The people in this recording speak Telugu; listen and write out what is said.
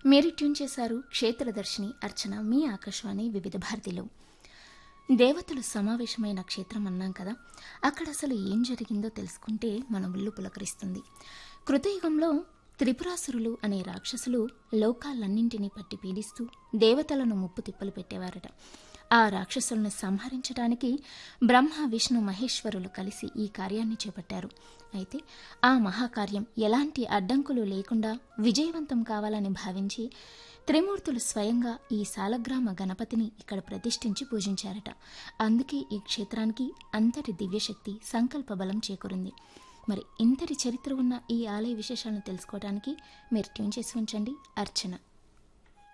మీరు ట్యూన్ చేశారు క్షేత్రదర్శిని అర్చన మీ ఆకాశవాణి వివిధ భారతిలో దేవతలు సమావేశమైన క్షేత్రం అన్నాం కదా అక్కడ అసలు ఏం జరిగిందో తెలుసుకుంటే మన ఒళ్ళు పులకరిస్తుంది కృతయుగంలో త్రిపురాసురులు అనే రాక్షసులు లోకాలన్నింటినీ పట్టి పీడిస్తూ దేవతలను ముప్పు తిప్పలు పెట్టేవారట ఆ రాక్షసులను సంహరించడానికి బ్రహ్మ విష్ణు మహేశ్వరులు కలిసి ఈ కార్యాన్ని చేపట్టారు అయితే ఆ మహాకార్యం ఎలాంటి అడ్డంకులు లేకుండా విజయవంతం కావాలని భావించి త్రిమూర్తులు స్వయంగా ఈ సాలగ్రామ గణపతిని ఇక్కడ ప్రతిష్ఠించి పూజించారట అందుకే ఈ క్షేత్రానికి అంతటి దివ్యశక్తి సంకల్ప బలం చేకూరింది మరి ఇంతటి చరిత్ర ఉన్న ఈ ఆలయ విశేషాలను తెలుసుకోవడానికి మీరు ట్యూన్ చేసి ఉంచండి అర్చన